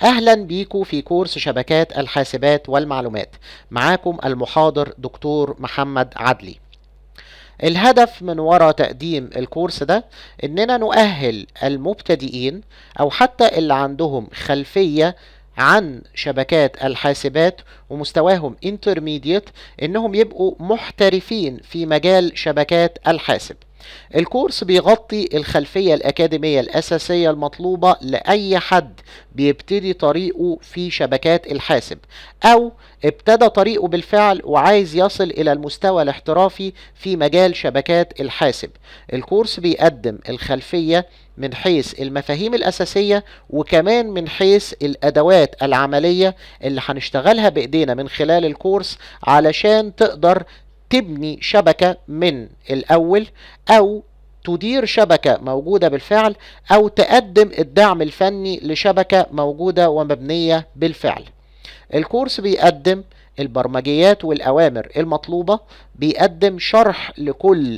أهلا بيكم في كورس شبكات الحاسبات والمعلومات معاكم المحاضر دكتور محمد عدلي الهدف من وراء تقديم الكورس ده اننا نؤهل المبتدئين او حتى اللي عندهم خلفية عن شبكات الحاسبات ومستواهم انترميديت انهم يبقوا محترفين في مجال شبكات الحاسب الكورس بيغطي الخلفية الأكاديمية الأساسية المطلوبة لأي حد بيبتدي طريقه في شبكات الحاسب أو ابتدى طريقه بالفعل وعايز يصل إلى المستوى الاحترافي في مجال شبكات الحاسب الكورس بيقدم الخلفية من حيث المفاهيم الأساسية وكمان من حيث الأدوات العملية اللي هنشتغلها بإيدينا من خلال الكورس علشان تقدر تبني شبكة من الأول أو تدير شبكة موجودة بالفعل أو تقدم الدعم الفني لشبكة موجودة ومبنية بالفعل الكورس بيقدم البرمجيات والأوامر المطلوبة بيقدم شرح لكل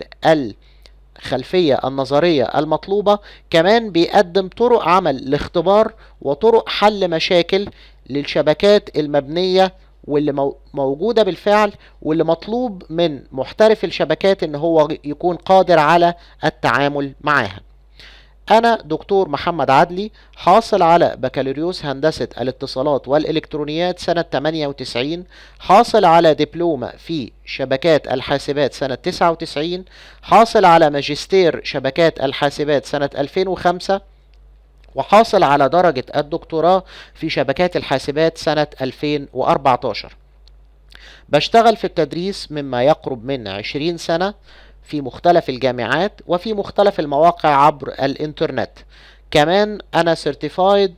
الخلفية النظرية المطلوبة كمان بيقدم طرق عمل لاختبار وطرق حل مشاكل للشبكات المبنية واللي موجودة بالفعل واللي مطلوب من محترف الشبكات ان هو يكون قادر على التعامل معاها أنا دكتور محمد عدلي حاصل على بكالوريوس هندسة الاتصالات والإلكترونيات سنة 98 حاصل على دبلومة في شبكات الحاسبات سنة 99 حاصل على ماجستير شبكات الحاسبات سنة 2005 وحاصل على درجة الدكتوراه في شبكات الحاسبات سنة 2014 بشتغل في التدريس مما يقرب من 20 سنة في مختلف الجامعات وفي مختلف المواقع عبر الانترنت كمان انا سيرتيفايد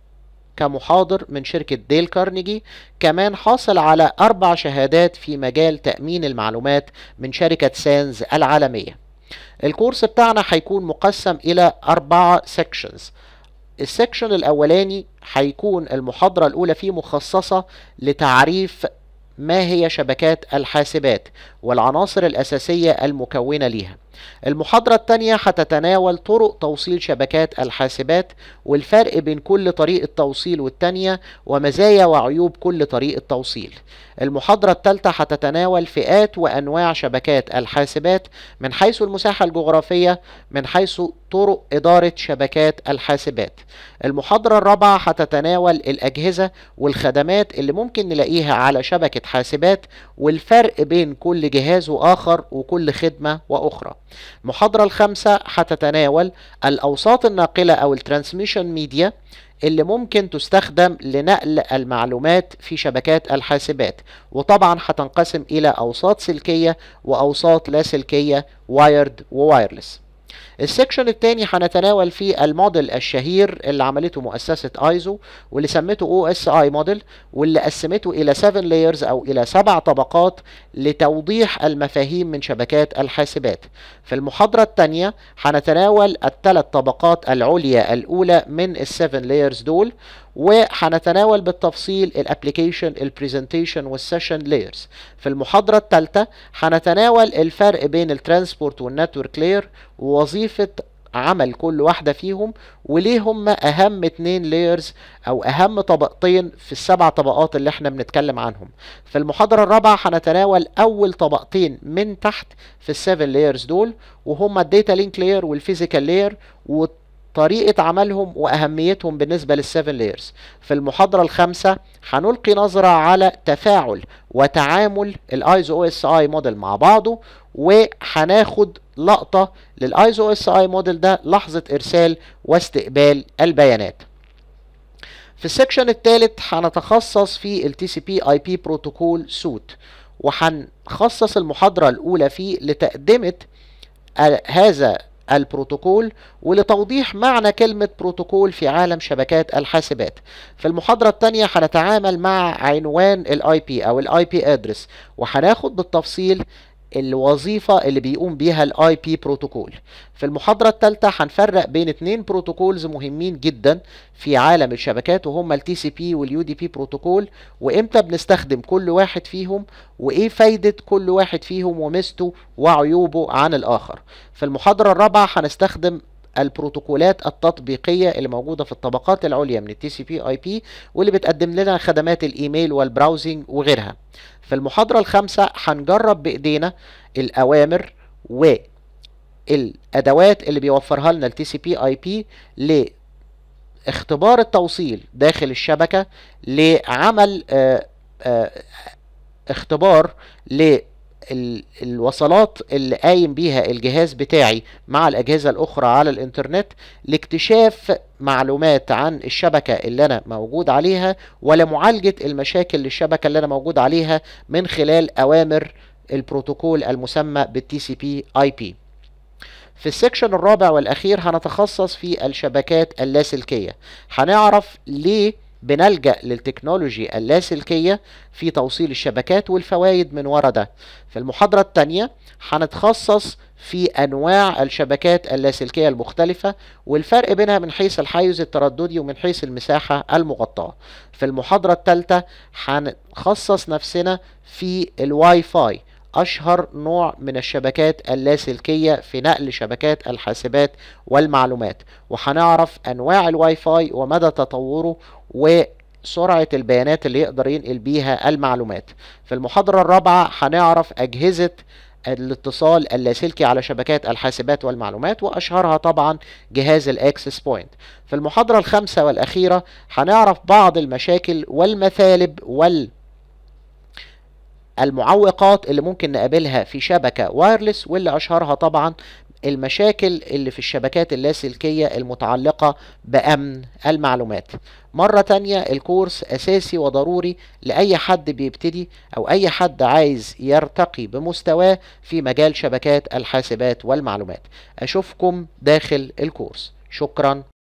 كمحاضر من شركة ديل كارنيجي كمان حاصل على أربع شهادات في مجال تأمين المعلومات من شركة سانز العالمية الكورس بتاعنا هيكون مقسم إلى أربعة سيكشنز السكشن الأولاني هيكون المحاضرة الأولى فيه مخصصة لتعريف ما هي شبكات الحاسبات والعناصر الأساسية المكونة ليها المحاضرة الثانية هتتناول طرق توصيل شبكات الحاسبات والفرق بين كل طريقة توصيل والتانية ومزايا وعيوب كل طريقة توصيل المحاضرة الثالثة هتتناول فئات وأنواع شبكات الحاسبات من حيث المساحة الجغرافية من حيث طرق إدارة شبكات الحاسبات المحاضرة الرابعة هتتناول الأجهزة والخدمات اللي ممكن نلاقيها على شبكة حاسبات والفرق بين كل جهاز وآخر وكل خدمة وأخرى المحاضرة الخامسة هتتناول الأوساط الناقلة أو الترانسميشن ميديا اللي ممكن تستخدم لنقل المعلومات في شبكات الحاسبات وطبعا هتنقسم إلى أوساط سلكية وأوساط لا سلكية وايرد ووايرلس السكشن الثاني هنتناول فيه الموديل الشهير اللي عملته مؤسسة ايزو واللي سمته او اس اي موديل واللي قسمته الى 7 لايرز او الى سبع طبقات لتوضيح المفاهيم من شبكات الحاسبات في المحاضرة الثانية هنتناول الثلاث طبقات العليا الاولى من السفن لايرز دول وهنتناول بالتفصيل الابلكيشن البرزنتيشن والسيشن لايرز في المحاضرة الثالثة هنتناول الفرق بين الترانسبورت والنتورك لاير ووظيفة عمل كل واحدة فيهم وليه هم أهم اتنين لايرز أو أهم طبقتين في السبع طبقات اللي احنا بنتكلم عنهم في المحاضرة الرابعة هنتناول أول طبقتين من تحت في السيفن لايرز دول وهما الداتا لينك لاير والفيزيكال لاير طريقة عملهم وأهميتهم بالنسبة للسيفن لايرز في المحاضرة الخامسة هنلقي نظرة على تفاعل وتعامل الايزو او اس اي موديل مع بعضه وهناخد لقطة للايزو او اس اي موديل ده لحظة ارسال واستقبال البيانات في السكشن الثالث هنتخصص في ال TCP IP بروتوكول سوت وهنخصص المحاضرة الأولى فيه لتقدمة هذا البروتوكول ولتوضيح معنى كلمة بروتوكول في عالم شبكات الحاسبات في المحاضرة الثانية هنتعامل مع عنوان الاي بي او الاي بي ادرس وهناخد بالتفصيل الوظيفة اللي بيقوم بيها الاي بي بروتوكول في المحاضرة الثالثة هنفرق بين اتنين بروتوكولز مهمين جدا في عالم الشبكات وهما التي سي بي واليو دي بي بروتوكول وامتى بنستخدم كل واحد فيهم وايه فايدة كل واحد فيهم وميزته وعيوبه عن الاخر في المحاضرة الرابعة هنستخدم البروتوكولات التطبيقية اللي موجودة في الطبقات العليا من التي سي بي اي بي واللي بتقدم لنا خدمات الايميل والبراوزنج وغيرها في المحاضرة الخامسة هنجرب بايدينا الاوامر والادوات اللي بيوفرها لنا التي سي بي اي بي لاختبار التوصيل داخل الشبكة لعمل آه آه اختبار للوصلات اللي قايم بيها الجهاز بتاعي مع الأجهزة الأخرى على الإنترنت لاكتشاف معلومات عن الشبكة اللي أنا موجود عليها ولمعالجة المشاكل للشبكة اللي أنا موجود عليها من خلال أوامر البروتوكول المسمى بالتي سي بي اي بي في السكشن الرابع والأخير هنتخصص في الشبكات اللاسلكية هنعرف ليه بنلجأ للتكنولوجي اللاسلكية في توصيل الشبكات والفوائد من ورا ده في المحاضرة الثانية هنتخصص في أنواع الشبكات اللاسلكية المختلفة والفرق بينها من حيث الحيز الترددي ومن حيث المساحة المغطاة في المحاضرة الثالثة هنخصص نفسنا في الواي فاي أشهر نوع من الشبكات اللاسلكية في نقل شبكات الحاسبات والمعلومات وهنعرف أنواع الواي فاي ومدى تطوره وسرعة البيانات اللي يقدر ينقل بيها المعلومات في المحاضرة الرابعة هنعرف أجهزة الاتصال اللاسلكي على شبكات الحاسبات والمعلومات وأشهرها طبعا جهاز الأكسس بوينت في المحاضرة الخامسة والأخيرة هنعرف بعض المشاكل والمثالب وال المعوقات اللي ممكن نقابلها في شبكة وايرلس واللي أشهرها طبعا المشاكل اللي في الشبكات اللاسلكية المتعلقة بأمن المعلومات مرة تانية الكورس أساسي وضروري لأي حد بيبتدي أو أي حد عايز يرتقي بمستواه في مجال شبكات الحاسبات والمعلومات أشوفكم داخل الكورس شكرا